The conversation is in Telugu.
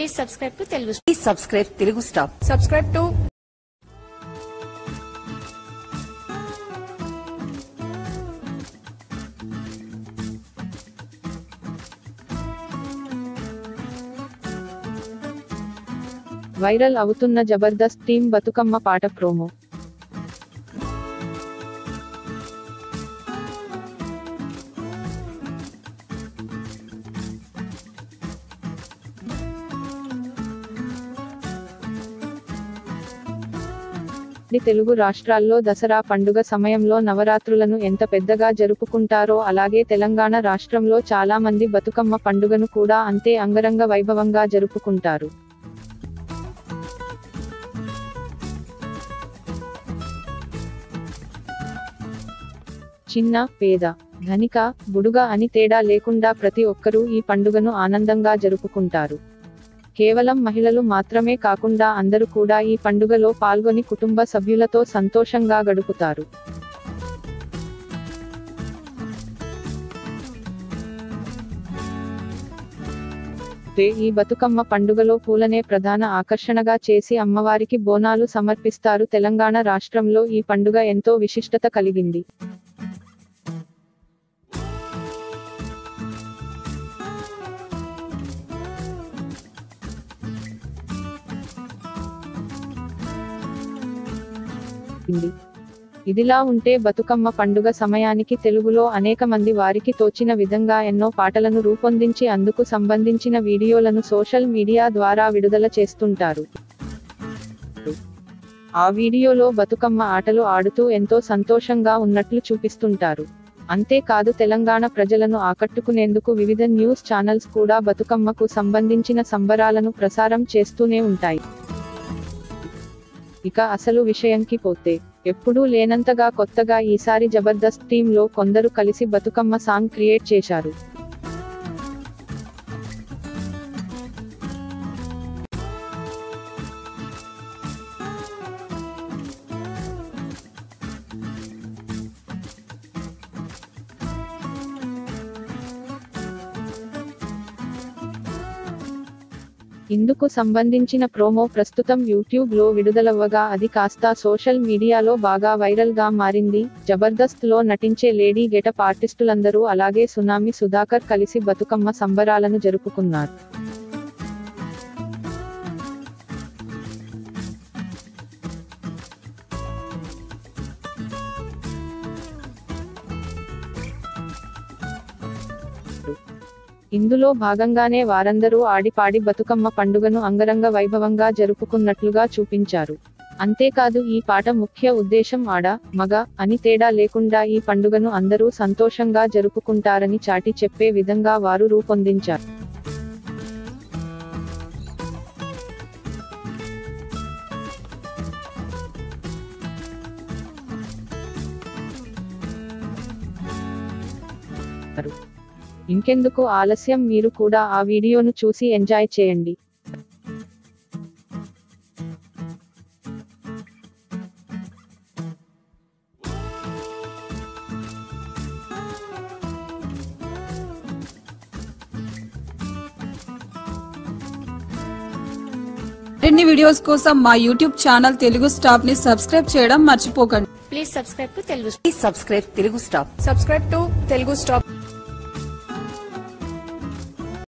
Please subscribe to Telugu please subscribe Telugu stop subscribe to viral అవుతున్న జబర్దస్త్ టీం బతుకమ్మ పాట ప్రోమో ఇది తెలుగు రాష్ట్రాల్లో దసరా పండుగ సమయంలో నవరాత్రులను ఎంత పెద్దగా జరుపుకుంటారో అలాగే తెలంగాణ రాష్ట్రంలో చాలా మంది బతుకమ్మ పండుగను కూడా అంతే అంగరంగ వైభవంగా జరుపుకుంటారు చిన్న పేద ధనిక బుడుగ అని తేడా లేకుండా ప్రతి ఒక్కరూ ఈ పండుగను ఆనందంగా జరుపుకుంటారు కేవలం మహిళలు మాత్రమే కాకుండా అందరూ కూడా ఈ పండుగలో పాల్గొని కుటుంబ సభ్యులతో సంతోషంగా గడుపుతారు రే ఈ బతుకమ్మ పండుగలో పూలనే ప్రధాన ఆకర్షణగా చేసి అమ్మవారికి బోనాలు సమర్పిస్తారు తెలంగాణ రాష్ట్రంలో ఈ పండుగ ఎంతో విశిష్టత కలిగింది ఉంది. ఇదిలా ఉంటే బతుకమ్మ పండుగ సమయానికి తెలుగులో అనేక మంది వారికి తోచిన విధంగా ఎన్నో పాటలను రూపొందించి అందుకు సంబంధించిన వీడియోలను సోషల్ మీడియా ద్వారా విడుదల చేస్తుంటారు ఆ వీడియోలో బతుకమ్మ ఆటలు ఆడుతూ ఎంతో సంతోషంగా ఉన్నట్లు చూపిస్తుంటారు అంతేకాదు తెలంగాణ ప్రజలను ఆకట్టుకునేందుకు వివిధ న్యూస్ ఛానల్స్ కూడా బతుకమ్మకు సంబంధించిన సంబరాలను ప్రసారం చేస్తూనే ఉంటాయి ఇక అసలు విషయంకి పోతే ఎప్పుడూ లేనంతగా కొత్తగా ఈసారి జబర్దస్త్ టీంలో కొందరు కలిసి బతుకమ్మ సాంగ్ క్రియేట్ చేశారు ఇందుకు సంబంధించిన ప్రోమో ప్రస్తుతం యూట్యూబ్ లో విడుదలవ్వగా అది కాస్త సోషల్ మీడియాలో బాగా వైరల్ గా మారింది జబర్దస్త్ లో నటించే లేడీ గెటప్ ఆర్టిస్టులందరూ అలాగే సునామి సుధాకర్ కలిసి బతుకమ్మ సంబరాలను జరుపుకున్నారు ఇందులో భాగంగానే వారందరూ ఆడిపాడి బతుకమ్మ పండుగను అంగరంగ వైభవంగా జరుపుకున్నట్లుగా చూపించారు అంతేకాదు ఈ పాట ముఖ్య ఉద్దేశం ఆడ మగ అని తేడా లేకుండా ఈ పండుగను అందరూ సంతోషంగా జరుపుకుంటారని చాటి చెప్పే విధంగా వారు రూపొందించారు ఇంకెందుకు ఆలస్యం మీరు కూడా ఆ వీడియోను చూసి ఎంజాయ్ చేయండి మరిన్ని వీడియోస్ కోసం మా యూట్యూబ్ ఛానల్ తెలుగు స్టాప్ ని సబ్స్క్రైబ్ చేయడం మర్చిపోకండి please subscribe to Telugu please subscribe Telugu stop subscribe to Telugu stop